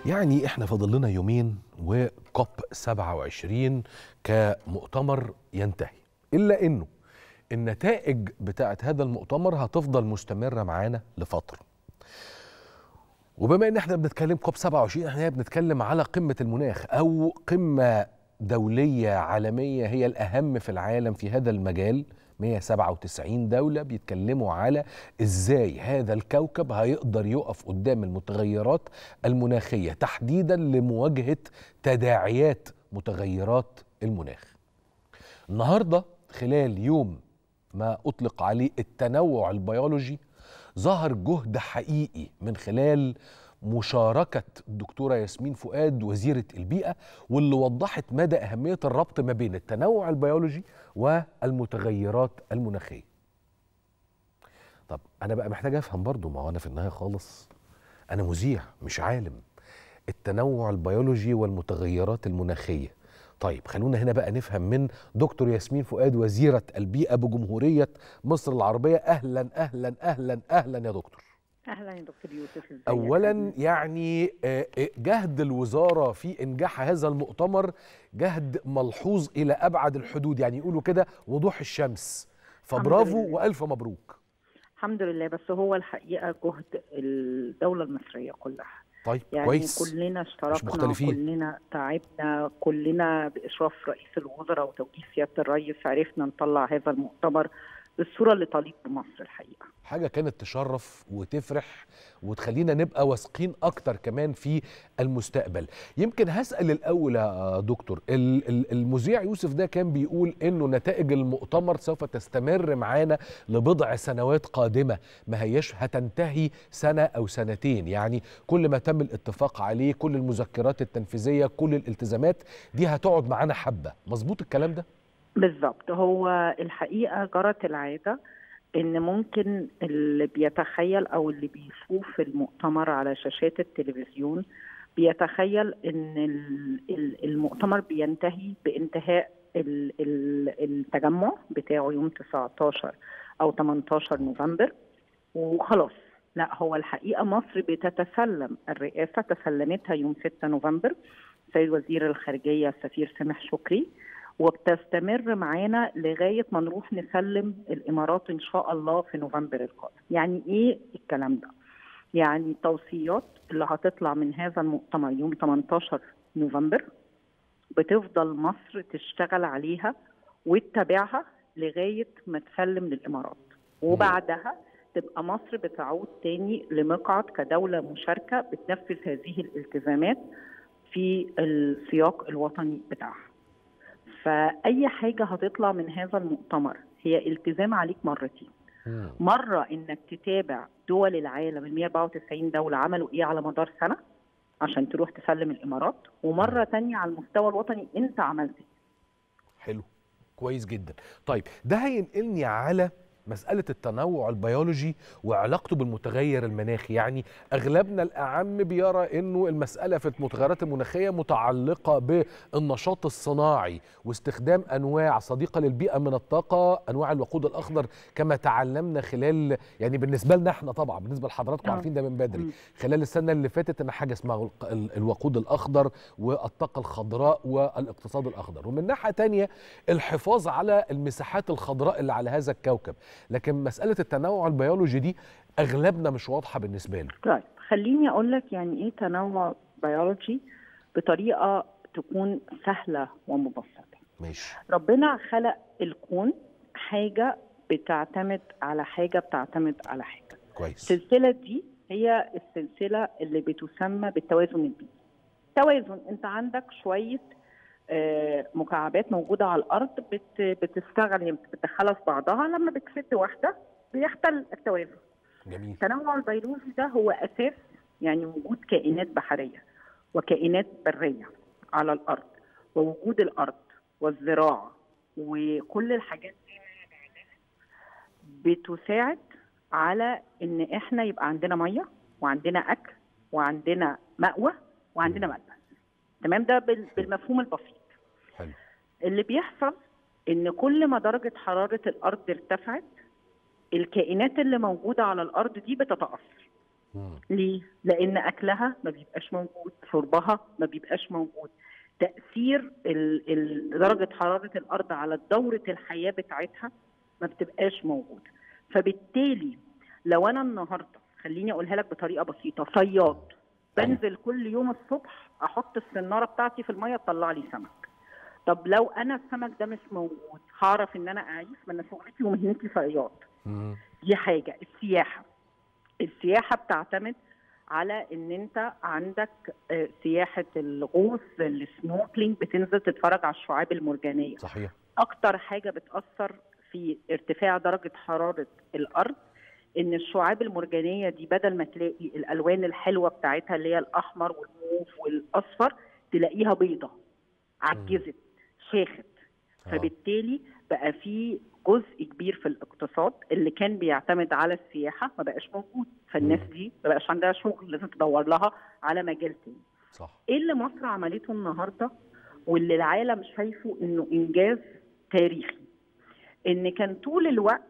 يعني احنا فاضل لنا يومين وكوب 27 كمؤتمر ينتهي الا انه النتائج بتاعت هذا المؤتمر هتفضل مستمره معانا لفتره وبما ان احنا بنتكلم كوب 27 احنا بنتكلم على قمه المناخ او قمه دوليه عالميه هي الاهم في العالم في هذا المجال 197 دولة بيتكلموا على ازاي هذا الكوكب هيقدر يقف قدام المتغيرات المناخية تحديدا لمواجهة تداعيات متغيرات المناخ النهاردة خلال يوم ما أطلق عليه التنوع البيولوجي ظهر جهد حقيقي من خلال مشاركة الدكتورة ياسمين فؤاد وزيرة البيئة واللي وضحت مدى أهمية الربط ما بين التنوع البيولوجي والمتغيرات المناخية طب أنا بقى محتاج أفهم برضو ما هو أنا في النهاية خالص أنا مذيع مش عالم التنوع البيولوجي والمتغيرات المناخية طيب خلونا هنا بقى نفهم من دكتور ياسمين فؤاد وزيرة البيئة بجمهورية مصر العربية أهلا أهلا أهلا أهلا يا دكتور اهلا يا دكتور يوسف ازيك اولا يعني آه، آه، جهد الوزاره في انجاح هذا المؤتمر جهد ملحوظ الى ابعد الحدود يعني يقولوا كده وضوح الشمس فبرافو لله. والف مبروك الحمد لله بس هو الحقيقه جهد الدوله المصريه كلها طيب يعني كويس كلنا اشتركنا مختلفين. كلنا تعبنا كلنا باشراف رئيس الوزراء وتوجيه سياده الرئيس عرفنا نطلع هذا المؤتمر بالصوره اللي تليق بمصر الحقيقه حاجه كانت تشرف وتفرح وتخلينا نبقى واثقين اكتر كمان في المستقبل يمكن هسال الاول يا دكتور ال- ال- المذيع يوسف ده كان بيقول انه نتائج المؤتمر سوف تستمر معانا لبضع سنوات قادمه ما هيش هتنتهي سنه او سنتين يعني كل ما تم الاتفاق عليه كل المذكرات التنفيذيه كل الالتزامات دي هتقعد معانا حبه مظبوط الكلام ده بالظبط هو الحقيقه جرت العاده ان ممكن اللي بيتخيل او اللي بيشوف المؤتمر على شاشات التلفزيون بيتخيل ان ال- ال- المؤتمر بينتهي بانتهاء ال- ال- التجمع بتاعه يوم 19 او 18 نوفمبر وخلاص لا هو الحقيقه مصر بتتسلم الرئاسه تسلمتها يوم 6 نوفمبر سيد وزير الخارجيه السفير سامح شكري وبتستمر معانا لغايه ما نروح نسلم الامارات ان شاء الله في نوفمبر القادم. يعني ايه الكلام ده؟ يعني التوصيات اللي هتطلع من هذا المؤتمر يوم 18 نوفمبر بتفضل مصر تشتغل عليها وتتابعها لغايه ما تسلم للامارات وبعدها تبقى مصر بتعود تاني لمقعد كدوله مشاركه بتنفذ هذه الالتزامات في السياق الوطني بتاعها. فاي حاجه هتطلع من هذا المؤتمر هي التزام عليك مرتين مم. مره انك تتابع دول العالم ال 194 دوله عملوا ايه على مدار سنه عشان تروح تسلم الامارات ومره تانية على المستوى الوطني انت عملت ايه حلو كويس جدا طيب ده هينقلني على مسألة التنوع البيولوجي وعلاقته بالمتغير المناخي يعني أغلبنا الأعم بيرى أنه المسألة في المتغيرات المناخية متعلقة بالنشاط الصناعي واستخدام أنواع صديقة للبيئة من الطاقة أنواع الوقود الأخضر كما تعلمنا خلال يعني بالنسبة لنا احنا طبعا بالنسبة لحضراتكم آه. عارفين ده من بدري مم. خلال السنة اللي فاتت أن حاجة اسمها الق- ال- الوقود الأخضر والطاقة الخضراء والاقتصاد الأخضر ومن ناحية تانية الحفاظ على المساحات الخضراء اللي على هذا الكوكب لكن مسألة التنوع البيولوجي دي أغلبنا مش واضحة بالنسبة له طيب خليني اقول لك يعني ايه تنوع بيولوجي بطريقه تكون سهله ومبسطه ماشي ربنا خلق الكون حاجه بتعتمد على حاجه بتعتمد على حاجه كويس السلسله دي هي السلسله اللي بتسمى بالتوازن البيئي توازن انت عندك شويه آه، مكعبات موجوده على الارض بت- بتشتغل يعني بتدخلها في بعضها لما بتسد واحده بيختل التوازن جميل التنوع البيولوجي ده هو اساس يعني وجود كائنات بحريه وكائنات بريه على الارض ووجود الارض والزراعه وكل الحاجات دي مع بعضها بتساعد على ان احنا يبقى عندنا ميه وعندنا اكل وعندنا مأوى وعندنا ملبس تمام ده بال- بالمفهوم البسيط حلو اللي بيحصل ان كل ما درجه حراره الارض ارتفعت الكائنات اللي موجوده على الارض دي بتتاثر مم. ليه؟ لأن أكلها ما بيبقاش موجود، شربها ما بيبقاش موجود. تأثير ال- ال- درجة حرارة الأرض على دورة الحياة بتاعتها ما بتبقاش موجودة. فبالتالي لو أنا النهاردة خليني أقولها لك بطريقة بسيطة صياد بنزل كل يوم الصبح أحط السنارة بتاعتي في المية تطلع لي سمك. طب لو أنا السمك ده مش موجود هعرف إن أنا أعيش ما أنا شغلتي ومهنتي صياد. مم. دي حاجة السياحة السياحة بتعتمد على ان انت عندك آه، سياحة الغوص السنوركلينج بتنزل تتفرج على الشعاب المرجانية صحيح اكتر حاجة بتأثر في ارتفاع درجة حرارة الارض ان الشعاب المرجانية دي بدل ما تلاقي الالوان الحلوة بتاعتها اللي هي الاحمر والموف والاصفر تلاقيها بيضة عجزت شاخت آه. فبالتالي بقى في جزء كبير في الاقتصاد اللي كان بيعتمد على السياحه ما بقاش موجود فالناس مم. دي ما بقاش عندها شغل لازم تدور لها على مجال تاني صح ايه اللي مصر عملته النهارده واللي العالم شايفه انه انجاز تاريخي ان كان طول الوقت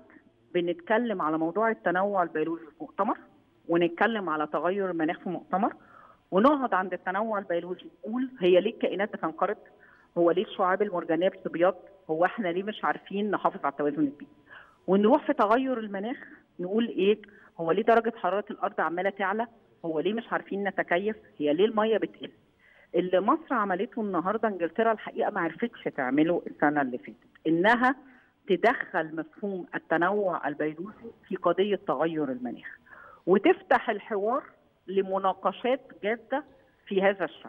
بنتكلم على موضوع التنوع البيولوجي في مؤتمر ونتكلم على تغير المناخ في مؤتمر ونقعد عند التنوع البيولوجي نقول هي ليه الكائنات بتنقرض هو ليه الشعاب المرجانيه بتبيض هو احنا ليه مش عارفين نحافظ على التوازن البيئي ونروح في تغير المناخ نقول ايه هو ليه درجه حراره الارض عماله تعلى هو ليه مش عارفين نتكيف هي ليه الميه بتقل اللي مصر عملته النهارده انجلترا الحقيقه ما عرفتش تعمله السنه اللي فاتت انها تدخل مفهوم التنوع البيولوجي في قضيه تغير المناخ وتفتح الحوار لمناقشات جاده في هذا الشان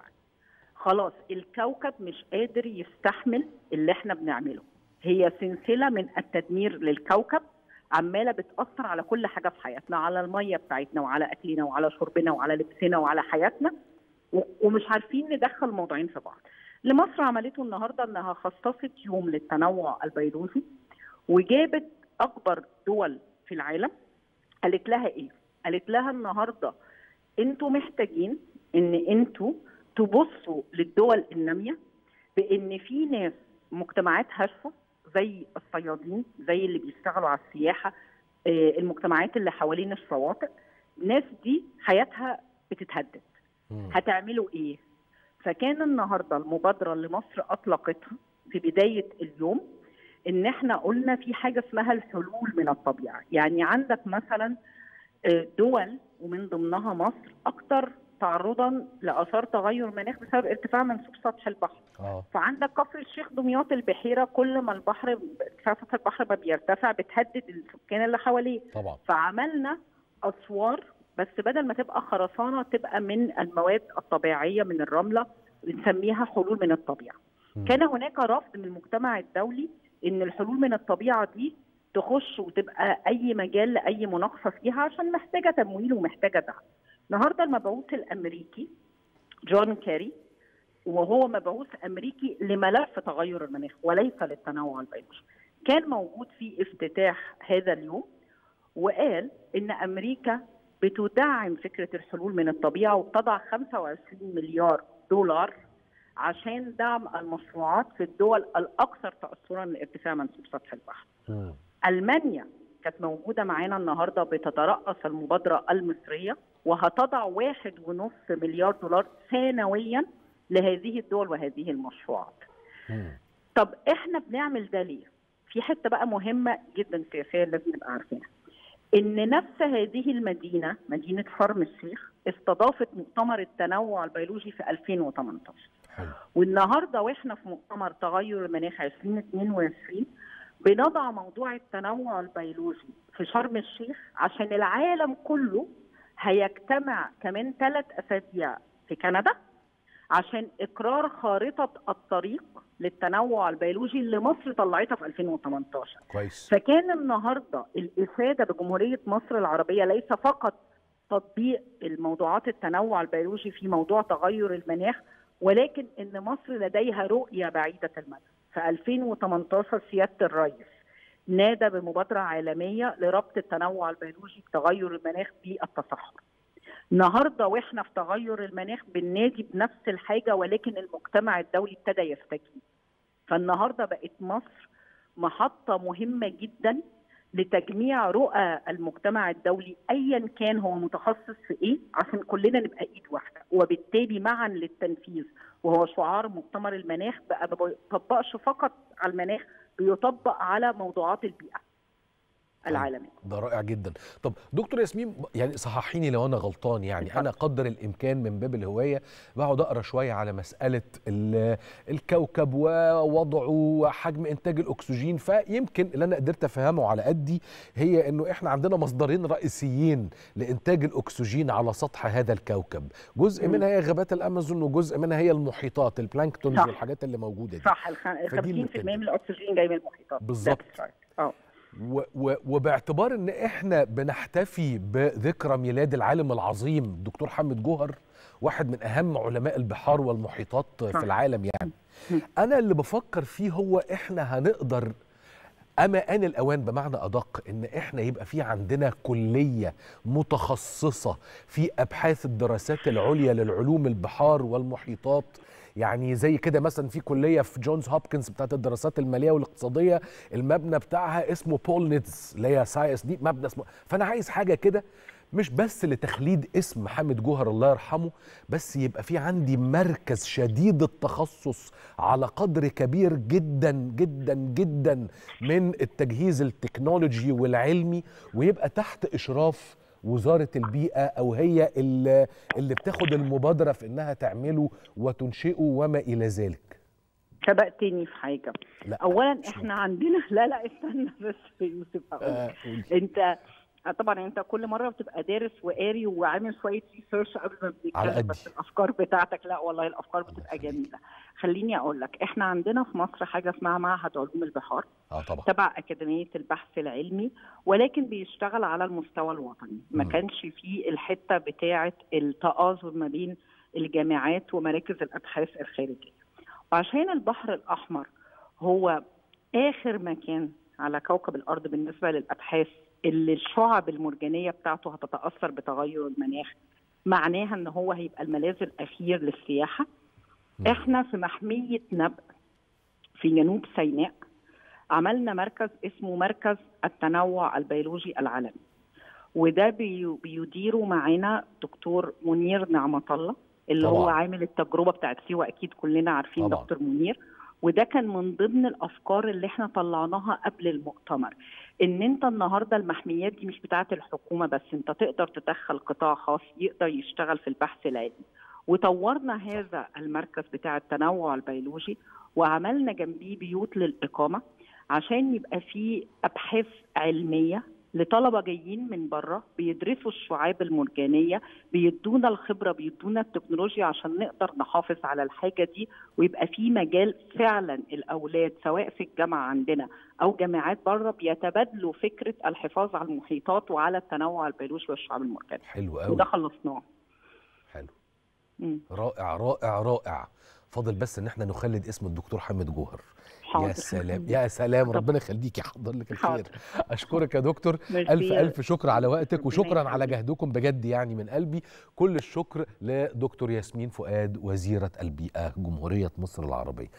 خلاص الكوكب مش قادر يستحمل اللي احنا بنعمله هي سلسله من التدمير للكوكب عماله بتاثر على كل حاجه في حياتنا على الميه بتاعتنا وعلى اكلنا وعلى شربنا وعلى لبسنا وعلى حياتنا و- ومش عارفين ندخل موضوعين في بعض اللي مصر عملته النهارده انها خصصت يوم للتنوع البيولوجي وجابت اكبر دول في العالم قالت لها ايه قالت لها النهارده انتوا محتاجين ان انتوا تبصوا للدول الناميه بان في ناس مجتمعات هشه زي الصيادين زي اللي بيشتغلوا على السياحه آه، المجتمعات اللي حوالين الشواطئ الناس دي حياتها بتتهدد مم. هتعملوا ايه فكان النهارده المبادره اللي مصر اطلقتها في بدايه اليوم ان احنا قلنا في حاجه اسمها الحلول من الطبيعه يعني عندك مثلا آه، دول ومن ضمنها مصر اكثر تعرضا لاثار تغير المناخ بسبب ارتفاع منسوب سطح البحر اه فعندك كفر الشيخ دمياط البحيره كل ما البحر ارتفاع سطح البحر ما بيرتفع بتهدد السكان اللي حواليه طبعا فعملنا اسوار بس بدل ما تبقى خرسانه تبقى من المواد الطبيعيه من الرمله بنسميها حلول من الطبيعه. مم. كان هناك رفض من المجتمع الدولي ان الحلول من الطبيعه دي تخش وتبقى اي مجال لاي مناقشه فيها عشان محتاجه تمويل ومحتاجه دعم. النهارده المبعوث الامريكي جون كيري وهو مبعوث امريكي لملف تغير المناخ وليس للتنوع البيولوجي. كان موجود في افتتاح هذا اليوم وقال ان امريكا بتدعم فكره الحلول من الطبيعه وبتضع 25 مليار دولار عشان دعم المشروعات في الدول الاكثر تاثرا لارتفاع منسوب سطح البحر. مم. المانيا كانت موجوده معانا النهارده بتترأس المبادره المصريه وهتضع واحد ونص مليار دولار سنويا لهذه الدول وهذه المشروعات. مم. طب احنا بنعمل ده ليه؟ في حته بقى مهمه جدا سياسيا لازم نبقى عارفينها. ان نفس هذه المدينه مدينه شرم الشيخ استضافت مؤتمر التنوع البيولوجي في 2018 حلو والنهارده واحنا في مؤتمر تغير المناخ 2022 بنضع موضوع التنوع البيولوجي في شرم الشيخ عشان العالم كله هيجتمع كمان ثلاث اسابيع في كندا عشان اقرار خارطه الطريق للتنوع البيولوجي اللي مصر طلعتها في 2018 كويس فكان النهارده الافاده بجمهوريه مصر العربيه ليس فقط تطبيق الموضوعات التنوع البيولوجي في موضوع تغير المناخ ولكن ان مصر لديها رؤيه بعيده المدى. في 2018 سياده الرئيس نادى بمبادره عالميه لربط التنوع البيولوجي بتغير المناخ بالتصحر. النهارده واحنا في تغير المناخ بننادي بنفس الحاجه ولكن المجتمع الدولي ابتدى يستجيب. فالنهارده بقت مصر محطه مهمه جدا لتجميع رؤى المجتمع الدولي ايا كان هو متخصص في ايه عشان كلنا نبقى ايد واحده وبالتالي معا للتنفيذ وهو شعار مؤتمر المناخ بقى ما بيطبقش فقط على المناخ بيطبق على موضوعات البيئه العالميه ده رائع جدا طب دكتور ياسمين يعني صححيني لو انا غلطان يعني اتفضل. انا قدر الامكان من باب الهوايه بقعد اقرا شويه على مساله ال- الكوكب ووضعه وحجم انتاج الاكسجين فيمكن اللي انا قدرت افهمه على قدي هي انه احنا عندنا مصدرين رئيسيين لانتاج الاكسجين على سطح هذا الكوكب جزء مم. منها هي غابات الامازون وجزء منها هي المحيطات البلانكتونز صح. والحاجات اللي موجوده دي صح الخ- فدي اللي 50% من الاكسجين جاي من المحيطات بالظبط. That's right. اه و و وباعتبار ان احنا بنحتفي بذكرى ميلاد العالم العظيم الدكتور حامد جوهر واحد من اهم علماء البحار والمحيطات صح. في العالم يعني م. انا اللي بفكر فيه هو احنا هنقدر اما ان الاوان بمعنى ادق ان احنا يبقى في عندنا كليه متخصصه في ابحاث الدراسات العليا للعلوم البحار والمحيطات يعني زي كده مثلا في كليه في جونز هوبكنز بتاعت الدراسات الماليه والاقتصاديه المبنى بتاعها اسمه بول نيتز اللي هي سايس دي مبنى اسمه فانا عايز حاجه كده مش بس لتخليد اسم محمد جوهر الله يرحمه بس يبقى في عندي مركز شديد التخصص على قدر كبير جدا جدا جدا من التجهيز التكنولوجي والعلمي ويبقى تحت اشراف وزاره البيئه او هي اللي, اللي بتاخد المبادره في انها تعمله وتنشئه وما الى ذلك سبقتني في حاجه لا اولا مش احنا عندنا لا لا استنى بس يا يوسف اقول آه قولي. انت طبعا انت كل مره بتبقى دارس وقاري وعامل شويه ريسيرش قبل ما على بنتكلم قدي. بس الافكار بتاعتك لا والله الافكار بتبقى جميله خليني اقول لك احنا عندنا في مصر حاجه اسمها معهد علوم البحار اه طبعا تبع اكاديميه البحث العلمي ولكن بيشتغل على المستوى الوطني ما مم. كانش فيه الحته بتاعه التآزر ما بين الجامعات ومراكز الابحاث الخارجيه وعشان البحر الاحمر هو اخر مكان على كوكب الارض بالنسبه للابحاث اللي الشعب المرجانيه بتاعته هتتاثر بتغير المناخ معناها ان هو هيبقى الملاذ الاخير للسياحه مم. احنا في محميه نبأ في جنوب سيناء عملنا مركز اسمه مركز التنوع البيولوجي العالمي وده بي- بيديره معانا دكتور منير نعمة الله اللي طبعاً. هو عامل التجربة بتاعت سيوة أكيد كلنا عارفين طبعاً. دكتور منير وده كان من ضمن الأفكار اللي احنا طلعناها قبل المؤتمر ان انت النهارده المحميات دي مش بتاعت الحكومة بس انت تقدر تدخل قطاع خاص يقدر يشتغل في البحث العلمي وطورنا هذا المركز بتاع التنوع البيولوجي وعملنا جنبيه بيوت للإقامة عشان يبقى فيه أبحاث علمية لطلبة جايين من بره بيدرسوا الشعاب المرجانية بيدونا الخبرة بيدونا التكنولوجيا عشان نقدر نحافظ على الحاجة دي ويبقى في مجال فعلا الأولاد سواء في الجامعة عندنا أو جامعات بره بيتبادلوا فكرة الحفاظ على المحيطات وعلى التنوع البيولوجي والشعاب المرجانية حلو قوي وده خلصناه حلو مم. رائع رائع رائع فاضل بس ان احنا نخلد اسم الدكتور حامد جوهر حاضر. يا سلام يا سلام طب. ربنا يخليك يحضر لك الخير حاضر. اشكرك يا دكتور ميرسي الف يا- الف شكر على وقتك ربنا وشكرا على يخليك. جهدكم بجد يعني من قلبي كل الشكر لدكتور ياسمين فؤاد وزيره البيئه جمهوريه مصر العربيه